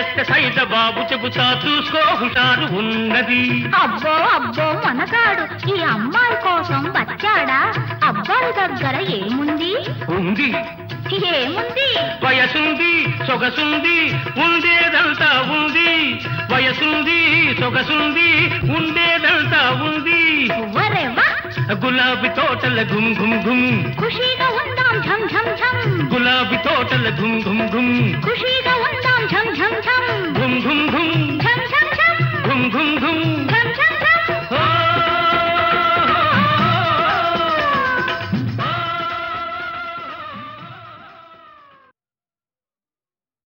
చేస్తే సైత బాబు చెబుతా చూసుకో హుషారు ఉన్నది అబ్బో అబ్బో మనగాడు ఈ అమ్మాయి కోసం వచ్చాడా అబ్బాయి దగ్గర ఏముంది ఉంది ఏముంది వయసుంది సొగసుంది ఉండేదంతా ఉంది వయసుంది సొగసుంది ఉండేదంతా ఉంది వరెవా గులాబీ తోటల గుమ్ గుమ్ గుమ్ ఖుషీగా ఉందాం ఝం ఝం ఝం గులాబీ తోటల గుమ్ గుమ్ గుమ్ ఖుషీ